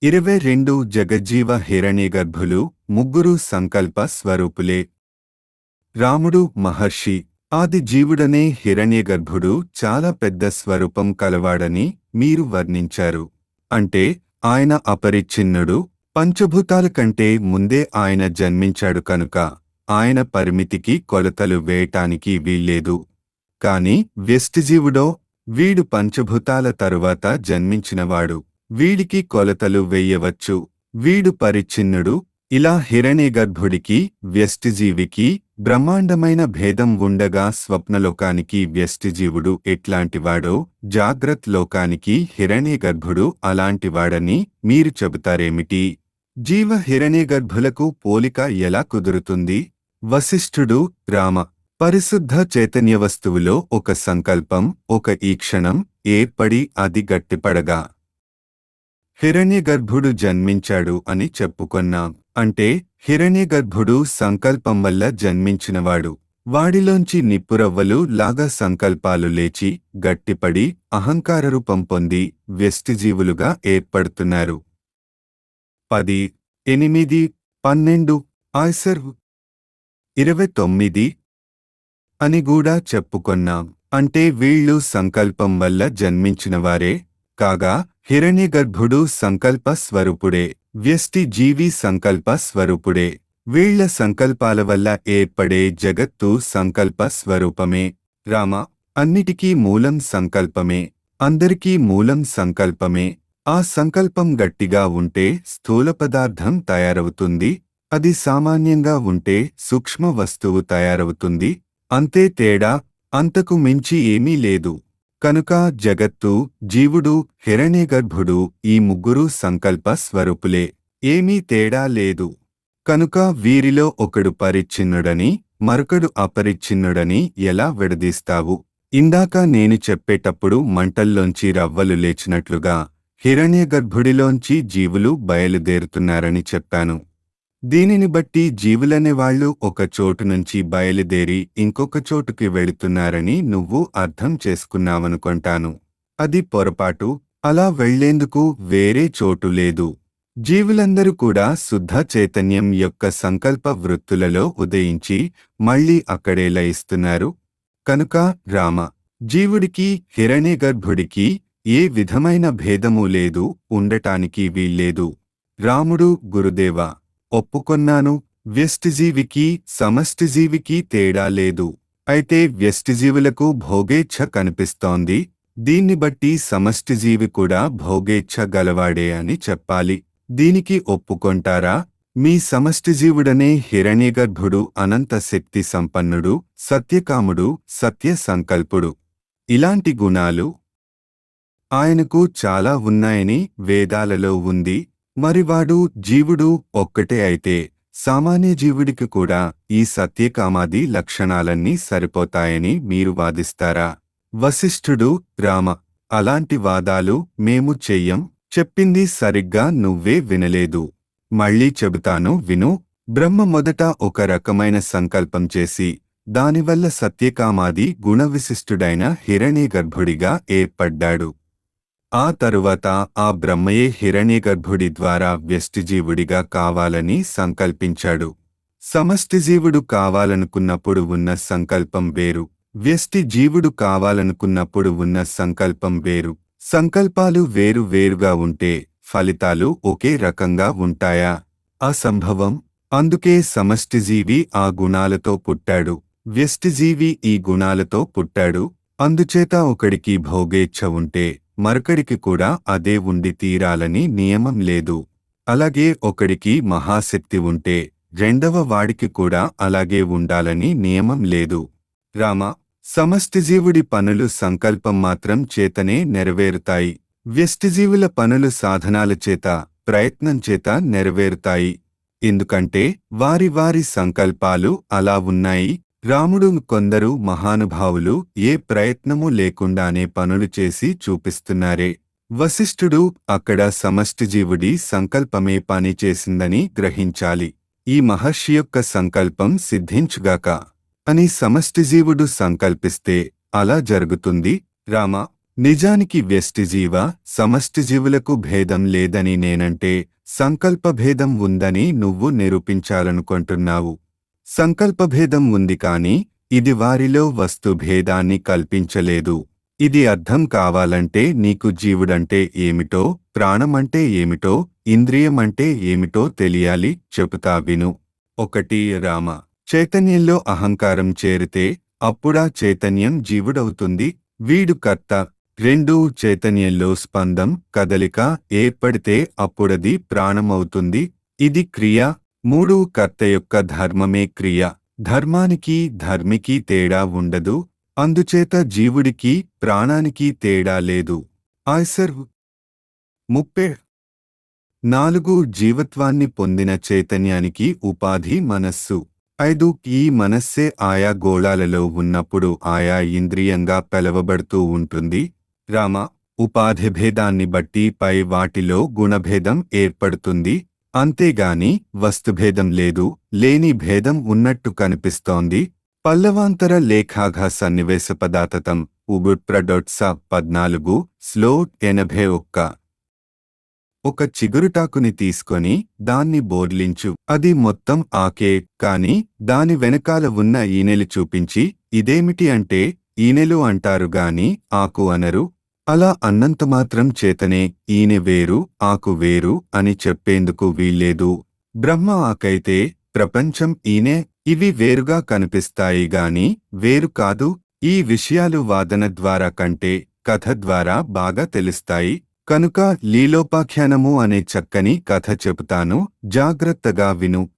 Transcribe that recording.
ఇరవై రెండు జగజ్జీవ హిరణ్యగర్భులు ముగ్గురు సంకల్ప స్వరూపులే రాముడు మహర్షి ఆది జీవుడనే హిరణ్యగర్భుడు చాలా పెద్ద స్వరూపం కలవాడని మీరు వర్ణించారు అంటే ఆయన అపరిచ్ఛిన్నుడు పంచభూతాల కంటే ముందే ఆయన జన్మించాడు కనుక ఆయన పరిమితికి కొలతలు వేయటానికి వీల్లేదు కాని వ్యష్టిజీవుడో వీడు పంచభూతాల తరువాత జన్మించినవాడు వీడికి కొలతలు వెయ్యవచ్చు వీడు పరిచ్ఛిన్నుడు ఇలా హిరణ్యగర్భుడికి వ్యష్టిజీవికి బ్రహ్మాండమైన భేదం ఉండగా స్వప్నలోకానికి వ్యష్టిజీవుడు ఎట్లాంటివాడో జాగ్రత్త లోకానికి హిరణ్యగర్భుడు అలాంటివాడని మీరు చెబుతారేమిటి జీవ హిరణ్యగర్భులకు పోలిక ఎలా కుదురుతుంది వశిష్ఠుడు రామ పరిశుద్ధ చైతన్య వస్తువులో ఒక సంకల్పం ఒక ఈక్షణం ఏర్పడి అది గట్టిపడగా హిరణ్యగర్భుడు జన్మించాడు అని చెప్పుకొన్నాం అంటే హిరణ్యగర్భుడు సంకల్పం వల్ల జన్మించినవాడు వాడిలోంచి నిప్పురవ్వలు లాగా సంకల్పాలు లేచి గట్టిపడి అహంకార రూపం పొంది వ్యష్టిజీవులుగా ఏర్పడుతున్నారు పది ఎనిమిది పన్నెండు ఆయ్సర్ ఇరవై తొమ్మిది అని కూడా చెప్పుకొన్నాం అంటే వీళ్ళు సంకల్పం వల్ల జన్మించినవారే కాగా హిరణ్యగర్భుడు సంకల్ప స్వరూపుడే వ్యష్టి జీవి సంకల్ప స్వరూపుడే వీళ్ల సంకల్పాల వల్ల ఏర్పడే జగత్తు సంకల్ప స్వరూపమే రామ అన్నిటికీ మూలం సంకల్పమే అందరికీ మూలం సంకల్పమే ఆ సంకల్పం గట్టిగా ఉంటే స్థూల పదార్థం తయారవుతుంది అది సామాన్యంగా ఉంటే సూక్ష్మ వస్తువు తయారవుతుంది అంతే తేడా అంతకు మించి ఏమీ లేదు కనుక జగత్తు జీవుడు హిరణ్యగర్భుడు ఈ ముగ్గురు సంకల్ప స్వరూపులే ఏమీ తేడా లేదు కనుక వీరిలో ఒకడు పరిచ్ఛిన్నుడని మరొకడు అపరిచ్ఛిన్నుడని ఎలా విడదీస్తావు ఇందాక నేను చెప్పేటప్పుడు మంటల్లోంచి రవ్వలు లేచినట్లుగా హిరణ్యగర్భుడిలోంచి జీవులు బయలుదేరుతున్నారని చెప్పాను దీనిని బట్టి జీవులనే వాళ్ళు ఒక చోటు నుంచి బయలుదేరి ఇంకొక చోటుకి వెళుతున్నారని నువ్వు అర్థం చేసుకున్నావనుకుంటాను అది పొరపాటు అలా వెళ్లేందుకు వేరే చోటు లేదు జీవులందరూ కూడా శుద్ధ చైతన్యం యొక్క సంకల్ప వృత్తులలో ఉదయించి మళ్ళీ అక్కడే లయిస్తున్నారు కనుక రామ జీవుడికి హిరణ్యగర్భుడికి ఏ విధమైన భేదమూ లేదు ఉండటానికి వీల్లేదు రాముడు గురుదేవ ఒప్పుకొన్నాను వ్యష్టిజీవికి సమష్టిజీవికి తేడా లేదు అయితే వ్యష్టిజీవులకు భోగేచ్ఛ కనిపిస్తోంది దీన్ని బట్టి సమష్టిజీవి కూడా భోగేచ్ఛ గలవాడే అని చెప్పాలి దీనికి ఒప్పుకొంటారా మీ సమష్టిజీవుడనే హిరణ్యగర్భుడు అనంత శక్తి సంపన్నుడు సత్యకాముడు సత్య సంకల్పుడు ఇలాంటి గుణాలు ఆయనకు చాలా ఉన్నాయని వేదాలలో ఉంది మరివాడు జీవుడు ఒక్కటే అయితే సామాన్య జీవుడికి కూడా ఈ సత్యకామాది లక్షణాలన్నీ సరిపోతాయని మీరు వాదిస్తారా వశిష్ఠుడు రామ అలాంటి వాదాలు మేము చెయ్యం చెప్పింది సరిగ్గా నువ్వే వినలేదు మళ్ళీ చెబుతాను విను బ్రహ్మ మొదట ఒక రకమైన సంకల్పం చేసి దానివల్ల సత్యకామాది గుణవిశిష్టుడైన హిరణ్యగర్భుడిగా ఏర్పడ్డాడు ఆ తరువాత ఆ బ్రహ్మయే హిరణ్యగర్భుడి ద్వారా వ్యష్టిజీవుడిగా కావాలని సంకల్పించాడు సమష్టిజీవుడు కావాలనుకున్నప్పుడు ఉన్న సంకల్పం వేరు వ్యష్టి జీవుడు కావాలనుకున్నప్పుడు ఉన్న సంకల్పం వేరు సంకల్పాలు వేరు వేరుగా ఉంటే ఫలితాలు ఒకే రకంగా ఉంటాయా అసంభవం అందుకే సమష్టిజీవి ఆ గుణాలతో పుట్టాడు వ్యష్టిజీవి ఈ గుణాలతో పుట్టాడు అందుచేత ఒకడికి భోగేచ్ఛ ఉంటే మరొకడికి కూడా అదే ఉండి తీరాలని నియమం లేదు అలాగే ఒకడికి మహాశక్తి ఉంటే రెండవ వాడికి కూడా అలాగే ఉండాలని నియమం లేదు రామ సమష్టిజీవుడి పనులు సంకల్పం మాత్రం చేతనే నెరవేరుతాయి వ్యష్టిజీవుల పనులు సాధనాల చేత ప్రయత్నం చేత నెరవేరుతాయి ఎందుకంటే వారి వారి సంకల్పాలు అలా ఉన్నాయి రాముడు కొందరు మహానుభావులు ఏ ప్రయత్నమూ లేకుండానే పనులు చేసి చూపిస్తున్నారే వశిష్ఠుడు అక్కడ సమష్టిజీవుడి సంకల్పమే పని చేసిందని గ్రహించాలి ఈ మహర్షి యొక్క సంకల్పం సిద్ధించుగాక అని సమష్టిజీవుడు సంకల్పిస్తే అలా జరుగుతుంది రామ నిజానికి వ్యష్టిజీవ సమష్టిజీవులకు భేదం లేదని నేనంటే సంకల్పభేదం ఉందని నువ్వు నిరూపించాలనుకుంటున్నావు సంకల్పభేదం ఉంది కాని ఇది వారిలో వస్తు భేదాన్ని కల్పించలేదు ఇది అర్థం కావాలంటే నీకు జీవుడంటే ఏమిటో ప్రాణమంటే ఏమిటో ఇంద్రియమంటే ఏమిటో తెలియాలి చెబుతా విను ఒకటి రామ చైతన్యంలో అహంకారం చేరితే అప్పుడా చైతన్యం జీవుడవుతుంది వీడు కర్త రెండు చైతన్యంలో స్పందం కదలిక ఏర్పడితే అప్పుడది ప్రాణమవుతుంది ఇది క్రియ మూడు కర్త యొక్క ధర్మమే క్రియ ధర్మానికి ధర్మికి తేడా ఉండదు అందుచేత జీవుడికి ప్రాణానికి తేడా లేదు ఆయ్సర్ ముప్పే నాలుగు జీవత్వాన్ని పొందిన చైతన్యానికి ఉపాధి మనస్సు ఐదు ఈ మనస్సే ఆయా గోళాలలో ఉన్నప్పుడు ఆయా ఇంద్రియంగా పిలవబడుతూ ఉంటుంది రామ ఉపాధి భేదాన్ని బట్టి పై వాటిలో గుణభేదం ఏర్పడుతుంది అంతేగాని వస్తుభేదం లేదు లేని భేదం ఉన్నట్టు కనిపిస్తోంది పల్లవాంతర లేఖాఘ సన్నివేశ పదాతతం ఉబుట్ప్రడొట్స పద్నాలుగు స్లో ఎనభై ఒక్క ఒక చిగురుటాకుని తీసుకొని దాన్ని బోర్లించు అది మొత్తం ఆకే కాని దాని వెనకాల ఉన్న ఈనెలు చూపించి ఇదేమిటి అంటే ఈనెలు అంటారు గాని ఆకు అనరు అలా అన్నంతమాత్రం చేతనే ఈనె వేరు ఆకు వేరు అని చెప్పేందుకు వీల్లేదు బ్రహ్మ ఆకైతే ప్రపంచం ఈనె ఇవి వేరుగా కనిపిస్తాయి గాని వేరు కాదు ఈ విషయాలు వాదన ద్వారా కంటే కథ ద్వారా బాగా తెలుస్తాయి కనుక లీలోపాఖ్యానము అనే చక్కని కథ చెబుతాను జాగ్రత్తగా విను